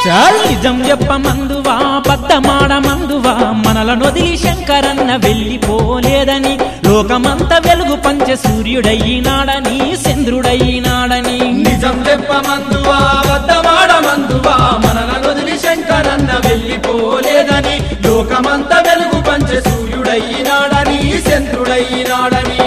చాల్ నిజం చెప్పమందువా బద్దమాడమందువా మనలను వదిలి శంకరన్న వెళ్ళిపోలేదని లోకమంత వెలుగు పంచ సూర్యుడయ్యినాడని చంద్రుడయ్యినాడని నిజం చెప్పమందువా వద్దమాడమందువా మనలను వదిలి శంకరన్న వెళ్ళిపోలేదని లోకమంత వెలుగు పంచ సూర్యుడయ్యినాడని చంద్రుడయ్యినాడని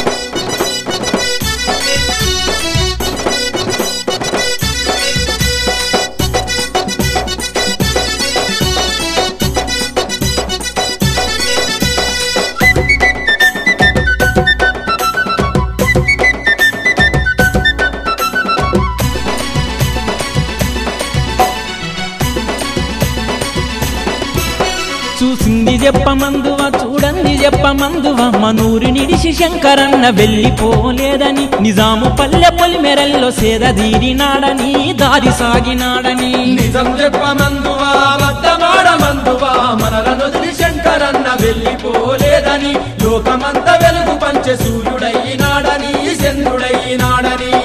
చూసింది చెప్పమందువా చూడండి చెప్పమందువా మనూరి నిడిసి శంకరన్న వెళ్ళిపోలేదని నిజాము పల్లె పొలిమెరల్లో సేదదీరినాడని దారి సాగినాడని నిజం చెప్పమందువా వద్దమాడమందువా మనలను వదిలి శంకరన్న వెళ్ళిపోలేదని లోకమంత వెలుగు పంచ సూర్యుడయ్యినాడని చంద్రుడయ్యినాడని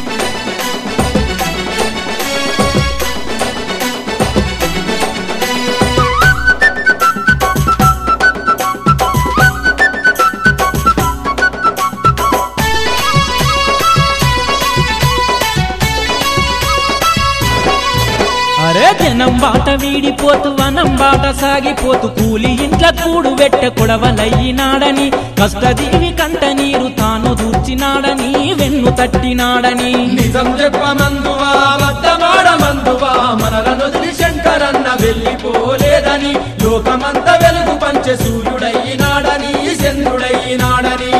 అరే జనం బాట వీడిపోతూ వనం బాట సాగిపోతూ కూలి ఇంట్ల కూడు వెట్ట కొడవలయ్యినాడని కష్టజీవి కంట నీరు తాను దూర్చినాడని వెన్ను తట్టినాడని నిజం చెప్పమందువా వద్దమాడమందువా మనలను వదిలి శంకరన్న వెళ్ళిపోలేదని లోకమంత వెలుగు పంచ సూర్యుడయ్యినాడని చంద్రుడయ్యినాడని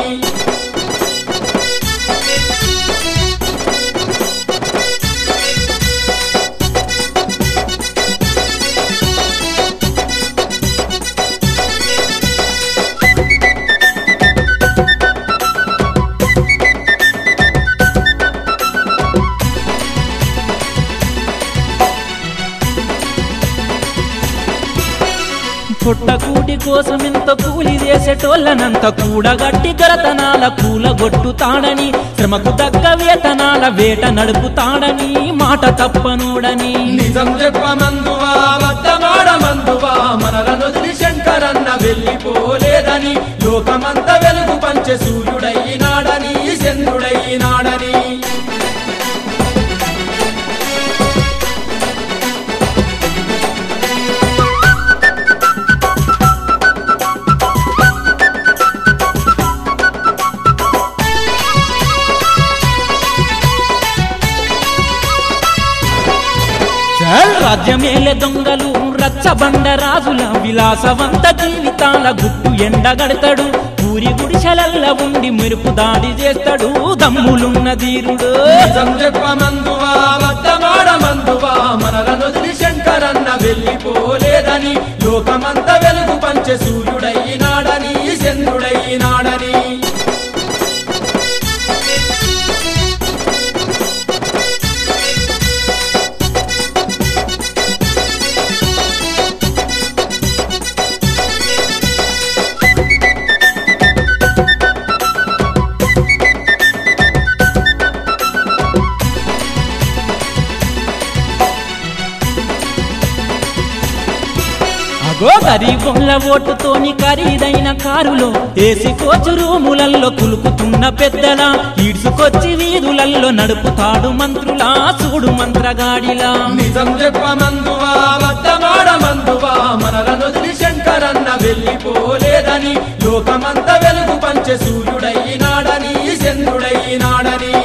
పుట్టకూటి కోసం ఎంత కూలి చేసేటోళ్ళనంత కూడగట్టి గరతనాల కూలగొట్టుతాడని శ్రమకు తగ్గ వేతనాల వేట నడుపుతాడని మాట తప్పనోడని నిజం చెప్పమందువా వద్దమాడమందువా మనలను వదిలి శంకరన్న వెళ్ళిపోలేదని లోకమంత వెలుగు పంచ సూర్యుడయ్యినాడని చంద్రుడయ్యినాడని చల్ రాజ్యమేలే దొంగలు రచ్చబండ రాజుల విలాసవంత జీవితాల గుట్టు ఎండగడతాడు పూరి గుడిసెలల్ల ఉండి మెరుపు దాడి చేస్తాడు దమ్ములున్న ధీరుడు నిజం చెప్పమందువా వద్దమాడమందువా మనలను వదిలి శంకరన్న వెళ్ళిపోలేదని లోకమంత వెలుగు పంచ సూర్యుడయ్యినాడని చంద్రుడయ్యినాడని అగో గరీబుల ఓటుతోని ఖరీదైన కారులో ఏసి కోచు రూములల్లో కులుకుతున్న పెద్దల ఈడ్చుకొచ్చి వీధులల్లో నడుపుతాడు మంత్రులా చూడు మంత్రగాడిలా నిజం చెప్పమందువా వద్దమాడమందువా మనలను వదిలి శంకరన్న వెళ్ళిపోలేదని లోకమంత వెలుగు పంచ సూర్యుడయ్యినాడని చంద్రుడయ్యినాడని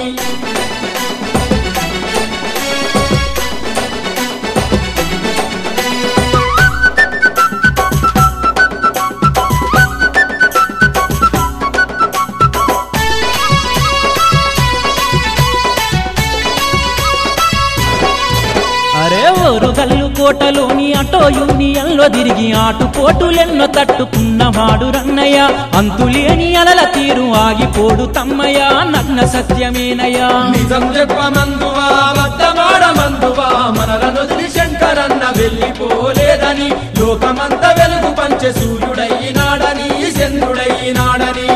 అరే ఓరుగల్లు కోటలోని అటో యూనియన్లో తిరిగి ఆటుపోటులెన్నో తట్టుకున్నవాడు రన్నయ్య అంతులేని అలల తీరు ఆగిపోడు తమ్మయ్య నగ్న సత్యమేనయ్యా నిజం చెప్పమందువా వద్దమాడమందువా మనలను వదిలి శంకరన్న వెళ్ళిపోలేదని లోకమంత వెలుగు పంచ సూర్యుడయ్యినాడని చంద్రుడయ్యినాడని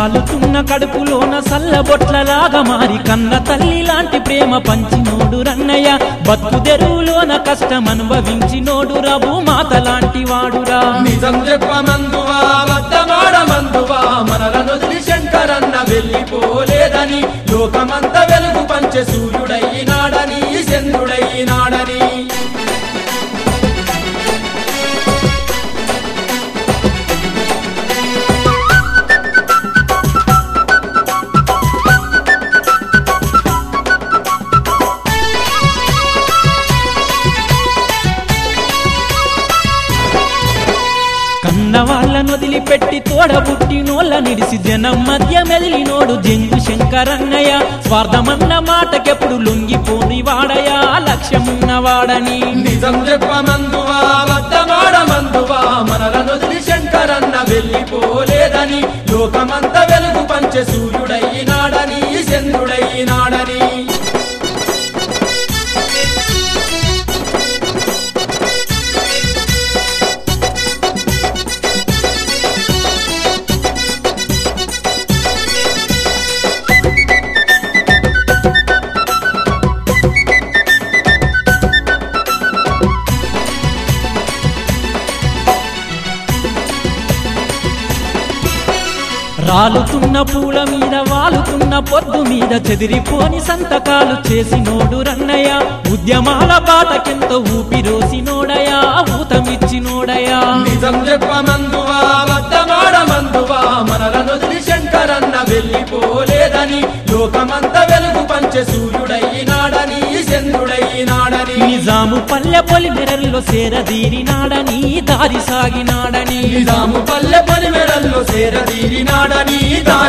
కాలుతున్న కడుపులోన సల్లబొట్లలాగా మారి కన్న తల్లి లాంటి ప్రేమ పంచినోడు రన్నయ్య బతుకు తెరువులోన కష్టం అనుభవించినోడు రఘు మాత లాంటి వాడురా నిజం చెప్పమందువా అబద్ధమాడమందువా మనలనొదిలి శంకరన్న వెళ్ళిపోలేదని లోకమంత వెలుగు పంచె సూర్యుడైనాడని చంద్రుడైనాడని కన్న వాళ్ళను వదిలిపెట్టి తోడబుట్టినోళ్ళ నిడిసి జనం మధ్య మెదిలినోడు జంగు శంకరన్నయ్య స్వార్థమన్న మాటకెప్పుడు లొంగిపోని వాడయా లక్ష్యమున్న వాడని నిజం చెప్పమందువా అబద్ధమాడమందువా మనలనొదిలి శంకరన్న వెళ్ళిపోలేదని లోకమంత వెలుగు పంచె సూర్యుడైనాడని చంద్రుడైనాడని రాలుతున్న పూల మీద వాలుతున్న పొద్దు మీద చెదిరిపోని సంతకాలు చేసినోడు రన్నయ్య ఉద్యమాల బాటకెంతో ఊపిరోసినోడయా ఊతమిచ్చినోడయా నిజం చెప్పమందువా అబద్ధమాడమందువా మనలనొదిలి శంకరన్న వెళ్ళిపోలేదని లోకమంత వెలుగు పంచె సూర్యుడైనాడని చంద్రుడైనాడని నిజాము పల్లె పొలి మెరల్లో సేరదీరినాడని దారి సాగినాడని నిజాము పల్లె పని మెడల్లో సేరదీరినాడని దా